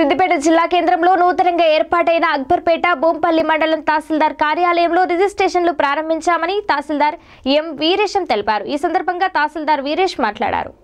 సిద్దిపేట జిల్లా కేంద్రంలో నూతనంగా ఏర్పాటైన అక్బర్పేట బోంపల్లి మండలం తహసీల్దార్ కార్యాలయంలో రిజిస్ట్రేషన్లు ప్రారంభించామని తహసీల్దార్ ఎం వీరేశం తెలిపారు ఈ సందర్భంగా తహసీల్దార్ వీరేష్ మాట్లాడారు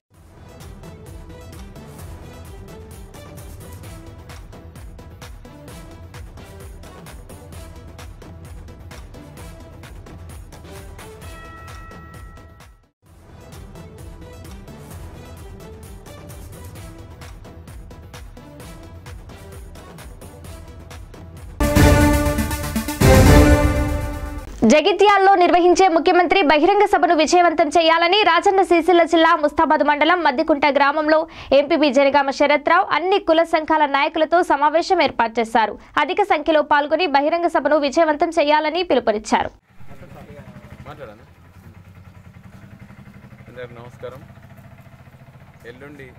జగిత్యాల్లో నిర్వహించే ముఖ్యమంత్రి బహిరంగ సభను విజయవంతం చేయాలని రాజన్న సిరిసిల్ల జిల్లా ముస్తాబాద్ మండలం మద్దికుంట గ్రామంలో ఎంపీపీ జనగామ శరత్రావు అన్ని కుల సంఘాల నాయకులతో సమావేశం ఏర్పాటు చేశారు అధిక సంఖ్యలో పాల్గొని బహిరంగ సభను విజయవంతం చేయాలని పిలుపునిచ్చారు మాట్లాడాను అందరికి నమస్కారం ఎల్లుండి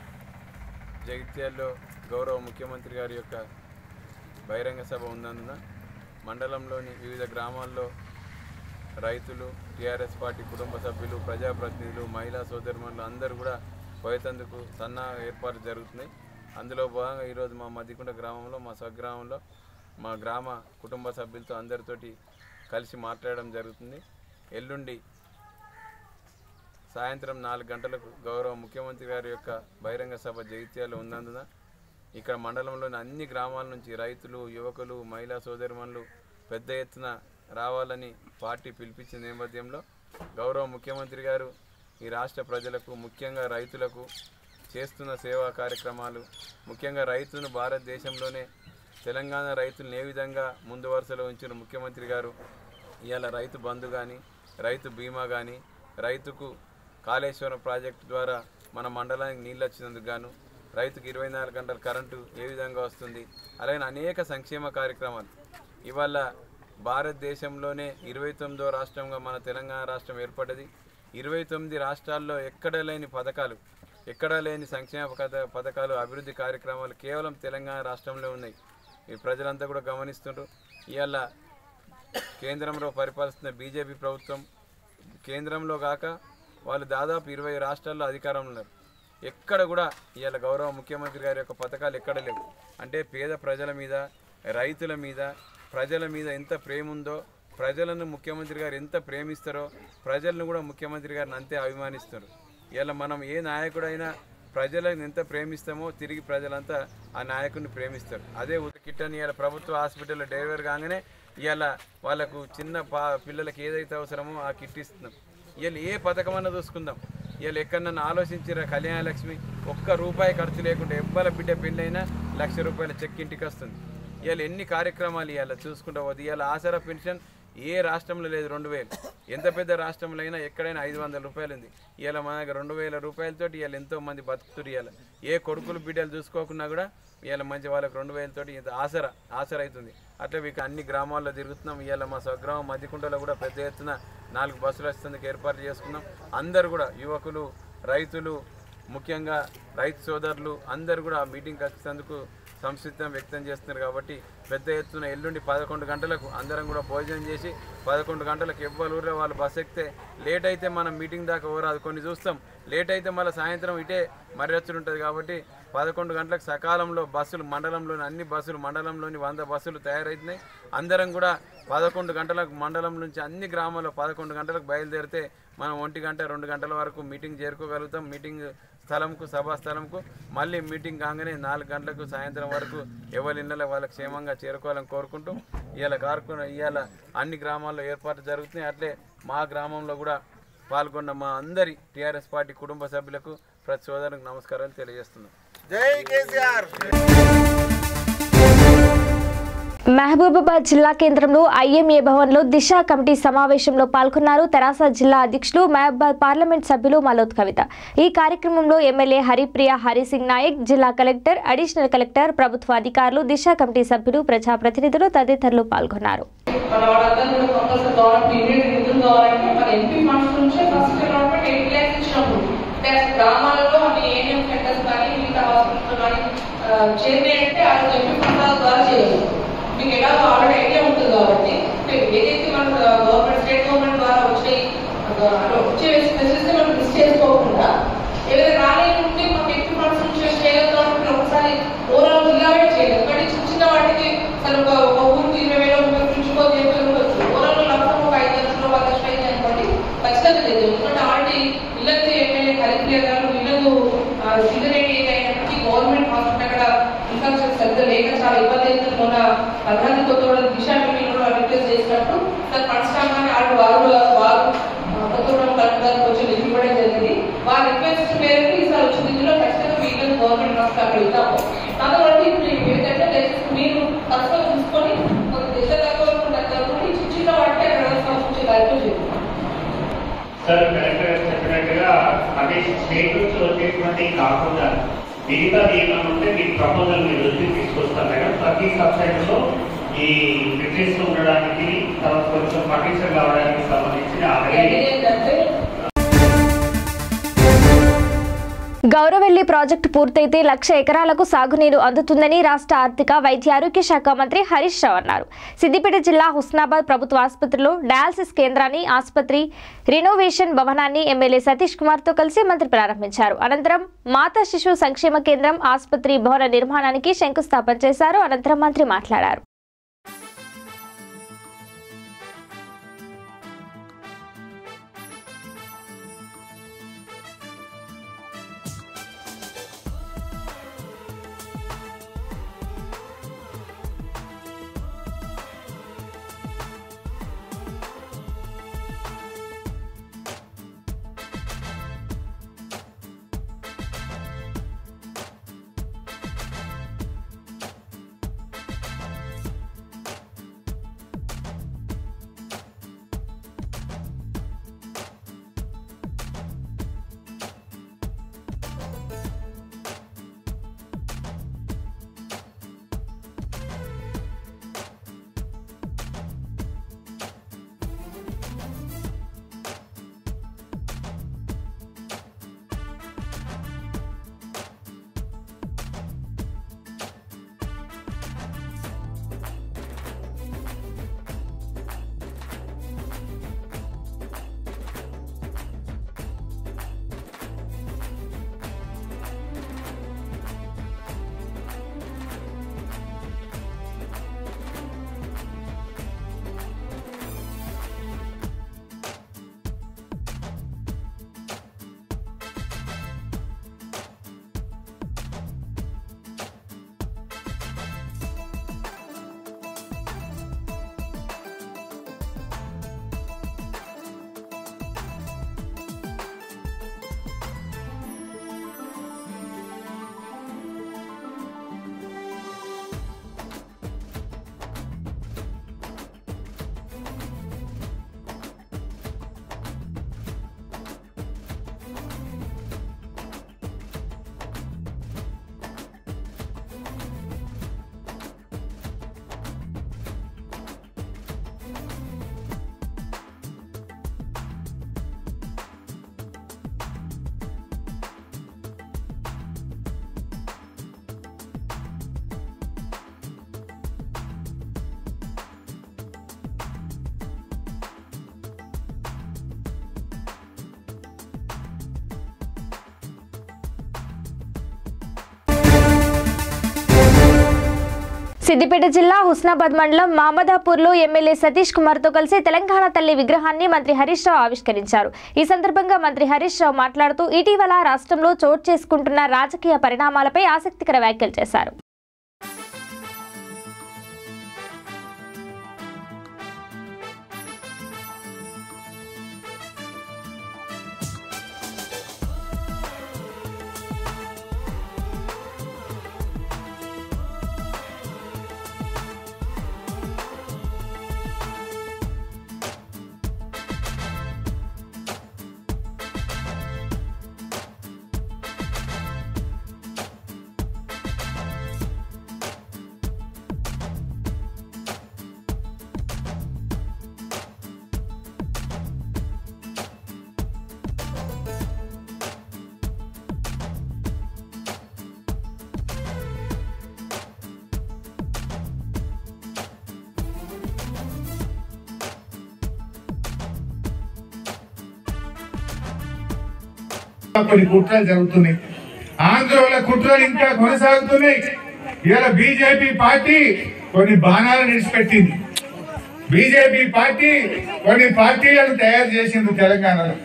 జగిత్యాల్లో గౌరవ ముఖ్యమంత్రి గారి యొక్క బహిరంగ సభ ఉన్నందున మండలంలోని వివిధ గ్రామాల్లో రైతులు టీఆర్ఎస్ పార్టీ కుటుంబ సభ్యులు ప్రజాప్రతినిధులు మహిళా సోదరుమణులు అందరూ కూడా పోయేందుకు సన్న ఏర్పాటు జరుగుతున్నాయి అందులో భాగంగా ఈరోజు మా మధ్యకుంట గ్రామంలో మా స్వగ్రామంలో మా గ్రామ కుటుంబ సభ్యులతో అందరితోటి కలిసి మాట్లాడడం జరుగుతుంది ఎల్లుండి సాయంత్రం నాలుగు గంటలకు గౌరవ ముఖ్యమంత్రి గారి యొక్క బహిరంగ సభ జగిత్యాలు ఉన్నందున ఇక్కడ మండలంలోని అన్ని గ్రామాల నుంచి రైతులు యువకులు మహిళా సోదరిమణులు పెద్ద ఎత్తున రావాలని పార్టీ పిలిపించిన నేపథ్యంలో గౌరవ ముఖ్యమంత్రి గారు ఈ రాష్ట్ర ప్రజలకు ముఖ్యంగా రైతులకు చేస్తున్న సేవా కార్యక్రమాలు ముఖ్యంగా రైతును భారతదేశంలోనే తెలంగాణ రైతులను ఏ విధంగా ముందు వరుసలో ఉంచిన ముఖ్యమంత్రి గారు ఇవాళ రైతు బంధు కానీ రైతు బీమా కానీ రైతుకు కాళేశ్వరం ప్రాజెక్టు ద్వారా మన మండలానికి నీళ్ళు వచ్చినందుకు గాను రైతుకు ఇరవై నాలుగు గంటల కరెంటు ఏ విధంగా వస్తుంది అలాగే అనేక సంక్షేమ కార్యక్రమాలు ఇవాళ భారతదేశంలోనే ఇరవై తొమ్మిదో రాష్ట్రంగా మన తెలంగాణ రాష్ట్రం ఏర్పడ్డది ఇరవై తొమ్మిది రాష్ట్రాల్లో ఎక్కడ లేని పథకాలు ఎక్కడా లేని సంక్షేమ పథ- పథకాలు అభివృద్ధి కార్యక్రమాలు కేవలం తెలంగాణ రాష్ట్రంలో ఉన్నాయి ఈ ప్రజలంతా కూడా గమనిస్తుండ్రు ఇవాళ కేంద్రంలో పరిపాలిస్తున్న బీజేపీ ప్రభుత్వం కేంద్రంలో కాక వాళ్ళు దాదాపు ఇరవై రాష్ట్రాల్లో అధికారంలో ఉన్నారు ఎక్కడ కూడా ఇవాళ గౌరవ ముఖ్యమంత్రి గారి యొక్క పథకాలు ఎక్కడ లేవు అంటే పేద ప్రజల మీద రైతుల మీద ప్రజల మీద ఎంత ప్రేమ ఉందో ప్రజలను ముఖ్యమంత్రి గారు ఎంత ప్రేమిస్తారో ప్రజలను కూడా ముఖ్యమంత్రి గారిని అంతే అభిమానిస్తారు ఇలా మనం ఏ నాయకుడైనా ప్రజలను ఎంత ప్రేమిస్తామో తిరిగి ప్రజలంతా ఆ నాయకుడిని ప్రేమిస్తారు అదే కిట్ అని ఇవాళ ప్రభుత్వ హాస్పిటల్లో డెలివరీ కాగానే ఇవాళ వాళ్ళకు చిన్న పా పిల్లలకి ఏదైతే అవసరమో ఆ కిట్ ఇస్తున్నాం ఇవాళ ఏ పథకం అన్నా చూసుకుందాం ఇవాళ ఎక్కడన్నా ఆలోచించిన కళ్యాణ లక్ష్మి ఒక్క రూపాయి ఖర్చు లేకుండా ఎవ్వల బిడ్డ పెళ్ళైనా లక్ష రూపాయల చెక్ ఇంటికి వస్తుంది ఇవాళ ఎన్ని కార్యక్రమాలు ఇవాళ చూసుకుంటా పోతే ఇవాళ ఆసరా పెన్షన్ ఏ రాష్ట్రంలో లేదు రెండు వేలు ఎంత పెద్ద రాష్ట్రంలో అయినా ఎక్కడైనా ఐదు వందల రూపాయలు ఉంది ఇవాళ మన దగ్గర రెండు వేల రూపాయలతోటి ఇవాళ ఎంతో మంది బతుకుతురు ఇవాళ ఏ కొడుకులు బిడ్డలు చూసుకోకుండా కూడా ఇవాళ మంచి వాళ్ళకి రెండు వేలతోటి ఇంత ఆసర ఆసర అవుతుంది అట్లా మీకు అన్ని గ్రామాల్లో తిరుగుతున్నాం ఇవాళ మా స్వగ్రామం మధ్యకుంటలో కూడా పెద్ద ఎత్తున నాలుగు బస్సులు వస్తుందుకు ఏర్పాటు చేసుకున్నాం అందరు కూడా యువకులు రైతులు ముఖ్యంగా రైతు సోదరులు అందరు కూడా ఆ మీటింగ్కి వచ్చేందుకు సంసిద్ధం వ్యక్తం చేస్తున్నారు కాబట్టి పెద్ద ఎత్తున ఎల్లుండి పదకొండు గంటలకు అందరం కూడా భోజనం చేసి పదకొండు గంటలకు ఎవ్వరు ఊర్లో వాళ్ళు బస్ ఎక్కితే లేట్ అయితే మనం మీటింగ్ దాకా ఓరాదు కొన్ని చూస్తాం లేట్ అయితే మళ్ళీ సాయంత్రం ఇటే మర్రచ్చులు ఉంటుంది కాబట్టి పదకొండు గంటలకు సకాలంలో బస్సులు మండలంలోని అన్ని బస్సులు మండలంలోని వంద బస్సులు తయారవుతున్నాయి అందరం కూడా పదకొండు గంటలకు మండలం నుంచి అన్ని గ్రామాల్లో పదకొండు గంటలకు బయలుదేరితే మనం ఒంటి గంట రెండు గంటల వరకు మీటింగ్ చేరుకోగలుగుతాం మీటింగ్ స్థలంకు సభా స్థలంకు మళ్ళీ మీటింగ్ కాగానే నాలుగు గంటలకు సాయంత్రం వరకు ఎవరి ఇళ్ళలో వాళ్ళకి క్షేమంగా చేరుకోవాలని కోరుకుంటూ ఇవాళ కార్యక్రమం ఇవాళ అన్ని గ్రామాల్లో ఏర్పాటు జరుగుతున్నాయి అట్లే మా గ్రామంలో కూడా పాల్గొన్న మా అందరి టీఆర్ఎస్ పార్టీ కుటుంబ సభ్యులకు ప్రతి సోదరునికి నమస్కారాలు తెలియజేస్తున్నాం జై కేసీఆర్ మహబూబాబాద్ జిల్లా కేంద్రంలో ఐఎంఏ భవన్లో దిశ కమిటీ సమావేశంలో పాల్గొన్నారు తెరాస జిల్లా అధ్యక్షులు మహబూబాద్ పార్లమెంట్ సభ్యులు మలోత్ కవిత ఈ కార్యక్రమంలో ఎమ్మెల్యే హరిప్రియ హరిసింగ్ నాయక్ జిల్లా కలెక్టర్ అడిషనల్ కలెక్టర్ ప్రభుత్వ అధికారులు దిశ కమిటీ సభ్యులు ప్రజాప్రతినిధులు తదితరులు పాల్గొన్నారు మన వాళ్ళందరూ కూడా తొందరగా గవర్నమెంట్ పీరియడ్ నిధులు కావాలంటే మన ఎంపీ ఫండ్స్ నుంచే ఫస్ట్ గవర్నమెంట్ ఎయిట్ ల్యాక్స్ ఇచ్చినప్పుడు అంటే గ్రామాలలో అంటే ఏఎన్ఎం సెంటర్స్ కానీ మిగతా హాస్పిటల్ కానీ చేయండి అంటే అది ఎంపీ ఫండ్ ద్వారా చేయాలి మీకు ఎలా ఆల్రెడీ ఐడియా ఉంటుంది కాబట్టి అంటే ఏదైతే మన గవర్నమెంట్ స్టేట్ గవర్నమెంట్ ద్వారా వచ్చే అంటే వచ్చే స్పెసిఫిక్ మనం మిస్ చేసుకోకుండా ఏదైనా రాలేకుంటే మాకు ఎంపీ ఫండ్స్ నుంచి చేయగలుగుతాం ఒకసారి ఓవరాల్ జిల్లా సింగరేణి అయినప్పటికీ గవర్నమెంట్ హాస్పిటల్ అక్కడ ఇన్ఫెక్షన్ సరిగ్గా లేక చాలా ఇబ్బంది అవుతుంది మొన్న ప్రధాని కొత్తగూడెం దిశ మీరు కూడా రిక్వెస్ట్ చేసినప్పుడు సార్ పంచడానికి ఆడు వారు వారు ఆ, కొత్తగూడెం కలెక్టర్ గారికి వచ్చి లింక్ ఇవ్వడం జరిగింది వారి రిక్వెస్ట్ మేరకు ఈసారి వచ్చిన ఇందులో ఖచ్చితంగా వీళ్ళని గవర్నమెంట్ హాస్పిటల్ అక్కడ ఇద్దాము కాబట్టి ఇప్పుడు ఏంటంటే దయచేసి మీరు తక్కువ చూసుకొని ఒక దిశ తక్కువ దగ్గర చిన్న చిన్న వాటికి అక్కడ సంబంధించి కార్యక్రమం చేయండి సార్ కలెక్టర్ గారు చెప్పినట్టుగా అవి స్టేట్ నుంచి వచ్చేటువంటి కాకుండా మిగతా ఏమైనా ఉంటే మీ ప్రపోజల్ మీరు వచ్చి తీసుకొస్తారు మేడం ప్రతి సబ్సైడ్ లో ఈ ఫిట్నెస్ ఉండడానికి తర్వాత కొంచెం ఫర్నిచర్ కావడానికి సంబంధించిన అవన్నీ ఏంటంటే గౌరవెల్లి ప్రాజెక్టు పూర్తయితే లక్ష ఎకరాలకు సాగునీరు అందుతుందని రాష్ట్ర ఆర్థిక వైద్య ఆరోగ్య శాఖ మంత్రి హరీష్ రావు అన్నారు సిద్దిపేట జిల్లా హుస్నాబాద్ ప్రభుత్వ ఆసుపత్రిలో డయాలసిస్ కేంద్రాన్ని ఆసుపత్రి రినోవేషన్ భవనాన్ని ఎమ్మెల్యే సతీష్ కుమార్ తో కలిసి మంత్రి ప్రారంభించారు అనంతరం మాతా శిశు సంక్షేమ కేంద్రం ఆసుపత్రి భవన నిర్మాణానికి శంకుస్థాపన చేశారు అనంతరం మంత్రి మాట్లాడారు సిద్దిపేట జిల్లా హుస్నాబాద్ మండలం మామదాపూర్లో ఎమ్మెల్యే సతీష్ కుమార్ తో కలిసి తెలంగాణ తల్లి విగ్రహాన్ని మంత్రి హరీష్ రావు ఆవిష్కరించారు ఈ సందర్భంగా మంత్రి హరీష్ రావు మాట్లాడుతూ ఇటీవల రాష్ట్రంలో చోటు చేసుకుంటున్న రాజకీయ పరిణామాలపై ఆసక్తికర వ్యాఖ్యలు చేశారు కొన్ని కుట్రలు జరుగుతున్నాయి ఆంధ్రలో కుట్రలు ఇంకా కొనసాగుతున్నాయి ఇవాళ బీజేపీ పార్టీ కొన్ని బాణాలను విడిచిపెట్టింది బీజేపీ పార్టీ కొన్ని పార్టీలను తయారు చేసింది తెలంగాణలో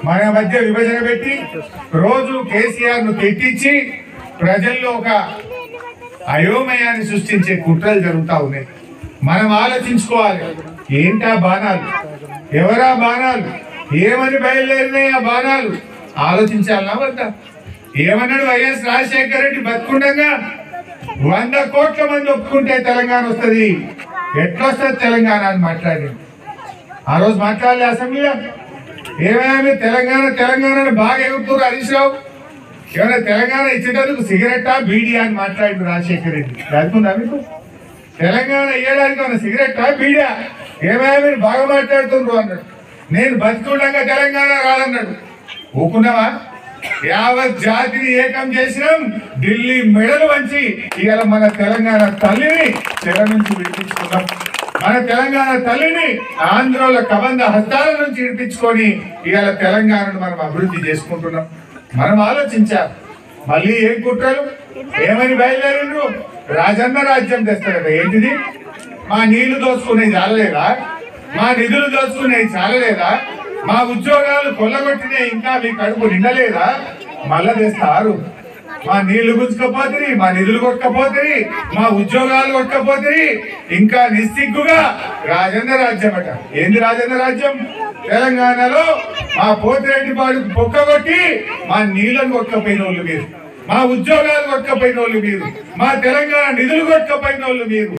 మన మధ్య విభజన పెట్టి రోజు కేసీఆర్ ను తిట్టించి ప్రజల్లో ఒక అయోమయాన్ని సృష్టించే కుట్రలు జరుగుతా ఉన్నాయి మనం ఆలోచించుకోవాలి ఏంటా బాణాలు ఎవరా బాణాలు ఏమని బయలుదేరినాయి ఆ బాణాలు ఆలోచించాలనా వద్దా ఏమన్నాడు వైఎస్ రాజశేఖర రెడ్డి బతుకుండగా వంద కోట్ల మంది ఒప్పుకుంటే తెలంగాణ వస్తుంది ఎట్లొస్తుంది తెలంగాణ అని మాట్లాడింది ఆ రోజు మాట్లాడలే అసెంబ్లీలో ఏమైనా మీరు తెలంగాణ తెలంగాణ అని బాగా ఎగురుతున్నారు హరీష్ రావు ఏమైనా తెలంగాణ ఇచ్చేటందుకు సిగరెట్టా బీడీ అని మాట్లాడింది రాజశేఖర రెడ్డి చదువుకుందా మీకు తెలంగాణ ఇయ్యడానికి ఉన్న సిగరెట్టా బీడా ఏమైనా మీరు బాగా మాట్లాడుతుండ్రు అన్నాడు నేను బతుకుండగా తెలంగాణ రాదన్నాడు ఊకున్నావా యావత్ జాతిని ఏకం చేసినాం ఢిల్లీ మెడలు వంచి ఇవాళ మన తెలంగాణ తల్లిని చెర నుంచి విడిపించుకున్నాం మన తెలంగాణ తల్లిని ఆంధ్రోల కబంధ హస్తాల నుంచి విడిపించుకొని ఇవాళ తెలంగాణను మనం అభివృద్ధి చేసుకుంటున్నాం మనం ఆలోచించాలి మళ్ళీ ఏం కుట్రలు ఏమని బయలుదేరిండ్రు రాజన్న రాజ్యం తెస్తాడట ఏంటిది మా నీళ్లు దోచుకునేది చాలలేదా మా నిధులు దోచుకునేది చాలలేదా మా ఉద్యోగాలు కొల్లగొట్టినాయి ఇంకా మీ కడుపు నిండలేదా మళ్ళా తెస్తారు మా నీళ్లు గుంజుకపోతుంది మా నిధులు కొట్టకపోతుంది మా ఉద్యోగాలు కొట్టకపోతుంది ఇంకా నిస్సిగ్గుగా రాజన్న రాజ్యం అట ఏంది రాజన్న రాజ్యం తెలంగాణలో మా పోతిరెడ్డి పాడు పొక్కగొట్టి మా నీళ్లను కొట్టకపోయిన వాళ్ళు మీరు మా ఉద్యోగాలు కొట్టకపోయిన వాళ్ళు మీరు మా తెలంగాణ నిధులు కొట్టకపోయిన వాళ్ళు మీరు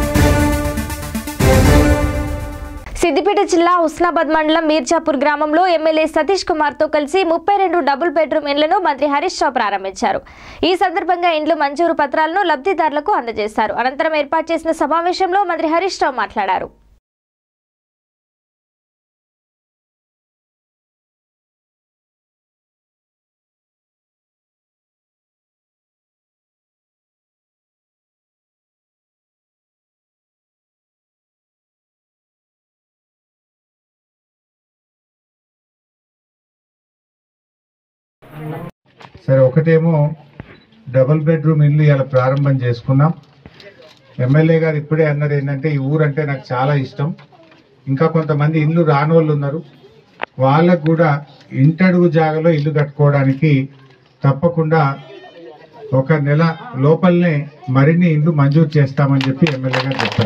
సిద్దిపేట జిల్లా హుస్నాబాద్ మండలం మీర్జాపూర్ గ్రామంలో ఎమ్మెల్యే సతీష్ కుమార్ తో కలిసి ముప్పై రెండు డబుల్ బెడ్రూమ్ ఇండ్లను మంత్రి హరీష్ రావు ప్రారంభించారు ఈ సందర్భంగా ఇండ్లు మంజూరు పత్రాలను లబ్ధిదారులకు అందజేశారు అనంతరం ఏర్పాటు చేసిన సమావేశంలో మంత్రి హరీష్ రావు మాట్లాడారు సరే ఒకటేమో డబుల్ బెడ్రూమ్ ఇల్లు ఇలా ప్రారంభం చేసుకున్నాం ఎమ్మెల్యే గారు ఇప్పుడే అన్నది ఏంటంటే ఈ ఊరు అంటే నాకు చాలా ఇష్టం ఇంకా కొంతమంది ఇల్లు రానోళ్ళు ఉన్నారు వాళ్ళకు కూడా ఇంటడుగు జాగలో ఇల్లు కట్టుకోవడానికి తప్పకుండా ఒక నెల లోపలనే మరిన్ని ఇండ్లు మంజూరు చేస్తామని చెప్పి ఎమ్మెల్యే గారు చెప్పారు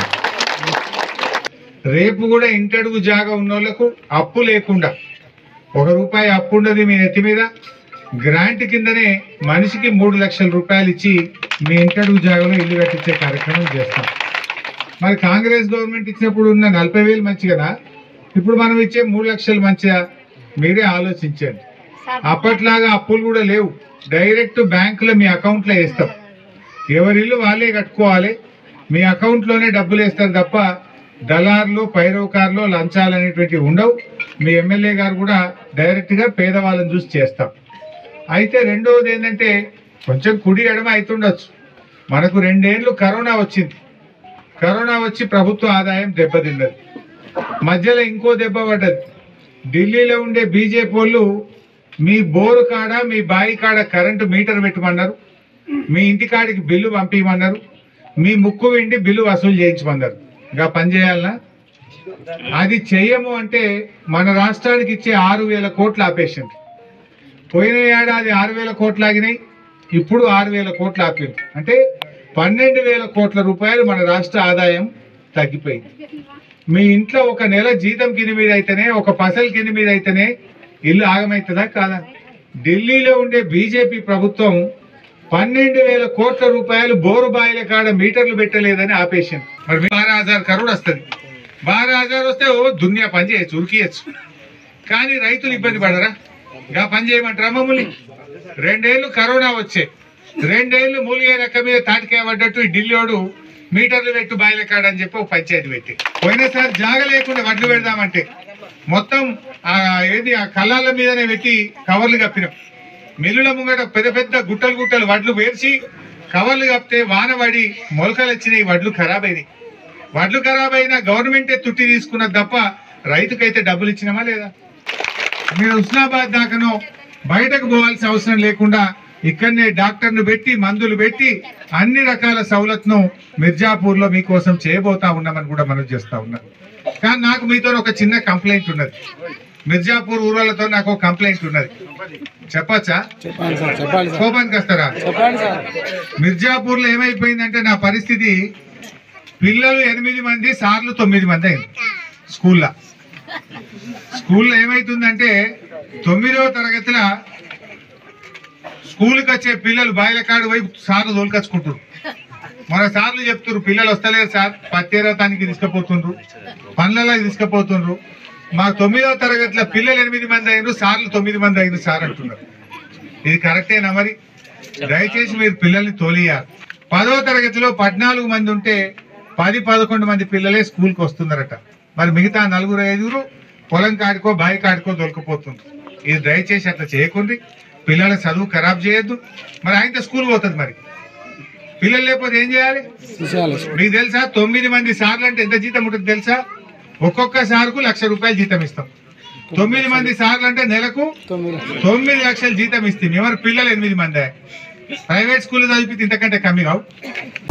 రేపు కూడా ఇంటడుగు జాగా ఉన్న వాళ్ళకు అప్పు లేకుండా ఒక రూపాయి అప్పు ఉండదు మీ నెత్తి మీద గ్రాంట్ కిందనే మనిషికి మూడు లక్షల రూపాయలు ఇచ్చి మీ ఇంటడుగు జాగాలో ఇల్లు కట్టించే కార్యక్రమం చేస్తాం మరి కాంగ్రెస్ గవర్నమెంట్ ఇచ్చినప్పుడు ఉన్న నలభై వేలు మంచి కదా ఇప్పుడు మనం ఇచ్చే మూడు లక్షలు మంచిదా మీరే ఆలోచించండి అప్పట్లాగా అప్పులు కూడా లేవు డైరెక్ట్ బ్యాంకులో మీ అకౌంట్లో వేస్తాం ఎవరి ఇల్లు వాళ్ళే కట్టుకోవాలి మీ అకౌంట్లోనే డబ్బులు వేస్తారు తప్ప దళార్లు పైరవకారులు లంచాలు అనేటువంటివి ఉండవు మీ ఎమ్మెల్యే గారు కూడా డైరెక్ట్గా పేదవాళ్ళని చూసి చేస్తాం అయితే రెండవది ఏంటంటే కొంచెం కుడి ఎడమ అవుతుండొచ్చు మనకు రెండేళ్లు కరోనా వచ్చింది కరోనా వచ్చి ప్రభుత్వ ఆదాయం దెబ్బతిన్నది మధ్యలో ఇంకో దెబ్బ పడ్డది ఢిల్లీలో ఉండే బీజేపీ వాళ్ళు మీ బోరు కాడ మీ బావి కాడ కరెంటు మీటర్ పెట్టమన్నారు మీ ఇంటి కాడికి బిల్లు పంపించమన్నారు మీ ముక్కు విండి బిల్లు వసూలు చేయించమన్నారు ఇంకా పని చేయాలనా అది చెయ్యము అంటే మన రాష్ట్రానికి ఇచ్చే ఆరు వేల కోట్లు ఆపేసింది పోయిన ఏడాది ఆరు వేల కోట్లు ఆగినాయి ఇప్పుడు ఆరు వేల కోట్లు ఆపింది అంటే పన్నెండు వేల కోట్ల రూపాయలు మన రాష్ట్ర ఆదాయం తగ్గిపోయింది మీ ఇంట్లో ఒక నెల జీతం కింద మీద అయితేనే ఒక పసల్ కింద మీద అయితేనే ఇల్లు ఆగమవుతుందా కాదా ఢిల్లీలో ఉండే బీజేపీ ప్రభుత్వం పన్నెండు వేల కోట్ల రూపాయలు బోరు బాయిల కాడ మీటర్లు పెట్టలేదని ఆపేసింది మరి బారా హజార్ కరోడ్ వస్తుంది బారా హజార్ వస్తే ఓ దునియా పని చేయొచ్చు ఉరికియచ్చు కానీ రైతులు ఇబ్బంది పడరా ఇంకా పని చేయమంటారా మమ్మల్ని రెండేళ్లు కరోనా వచ్చే రెండేళ్లు మూలిగే లెక్క మీద తాటికాయ పడ్డట్టు ఈ ఢిల్లీోడు మీటర్లు పెట్టు బాయిల కాడ అని చెప్పి ఒక పంచాయతీ పెట్టి పోయినసారి జాగ లేకుండా వడ్లు పెడదామంటే మొత్తం ఆ ఏది ఆ కళ్ళాల మీదనే పెట్టి కవర్లు కప్పినాం మిల్లుల ముంగట పెద్ద పెద్ద గుట్టలు గుట్టలు వడ్లు పేర్చి కవర్లు కప్పితే వాన పడి మొలకలు వచ్చినాయి వడ్లు ఖరాబ్ అయినాయి వడ్లు ఖరాబ్ అయినా గవర్నమెంటే తుట్టి తీసుకున్నది తప్ప రైతుకైతే డబ్బులు ఇచ్చినామా లేదా మీరు హుస్నాబాద్ దాకానో బయటకు పోవాల్సిన అవసరం లేకుండా ఇక్కడనే డాక్టర్ను పెట్టి మందులు పెట్టి అన్ని రకాల సౌలత్ను మిర్జాపూర్ లో మీకోసం చేయబోతా ఉన్నామని కూడా మనం చేస్తా ఉన్నాం కానీ నాకు మీతో ఒక చిన్న కంప్లైంట్ ఉన్నది మిర్జాపూర్ ఊర్లతో నాకు ఒక కంప్లైంట్ ఉన్నది చెప్పచ్చా చెప్పండి సార్ చెప్పండి సార్ కోపానికి వస్తారా చెప్పండి సార్ మిర్జాపూర్ లో ఏమైపోయిందంటే నా పరిస్థితి పిల్లలు ఎనిమిది మంది సార్లు తొమ్మిది మంది అయింది స్కూల్లో స్కూల్లో ఏమైతుందంటే తొమ్మిదవ తరగతిలో స్కూల్కి వచ్చే పిల్లలు బాయిల కాడు పోయి సార్లు తోలుకొచ్చుకుంటారు మన సార్లు చెప్తున్నారు పిల్లలు వస్తలేరు సార్ పత్తేరతానికి తీసుకుపోతుండ్రు పనులలో తీసుకుపోతుండ్రు మా తొమ్మిదవ తరగతిలో పిల్లలు ఎనిమిది మంది అయినరు సార్లు తొమ్మిది మంది అయినరు సార్ అంటున్నారు ఇది కరెక్టేనా మరి దయచేసి మీరు పిల్లల్ని తోలియాలి పదో తరగతిలో పద్నాలుగు మంది ఉంటే పది పదకొండు మంది పిల్లలే స్కూల్కి వస్తున్నారట మరి మిగతా నలుగురు ఐదుగురు పొలం కాడుకో బావి కాడుకో దొరికిపోతుంది ఇది దయచేసి అట్లా చేయకుండి పిల్లల చదువు ఖరాబ్ చేయొద్దు మరి ఆయనతో స్కూల్ పోతుంది మరి పిల్లలు లేకపోతే ఏం చేయాలి తీసేయాలి మీకు తెలుసా తొమ్మిది మంది సార్లు అంటే ఎంత జీతం ఉంటుంది తెలుసా ఒక్కొక్క సార్కు లక్ష రూపాయలు జీతం ఇస్తాం తొమ్మిది మంది సార్లు అంటే నెలకు తొమ్మిది తొమ్మిది లక్షలు జీతం ఇస్తాం ఎవరు పిల్లలు ఎనిమిది మంది ప్రైవేట్ స్కూల్ చదివితే ఇంతకంటే కమ్మి కావు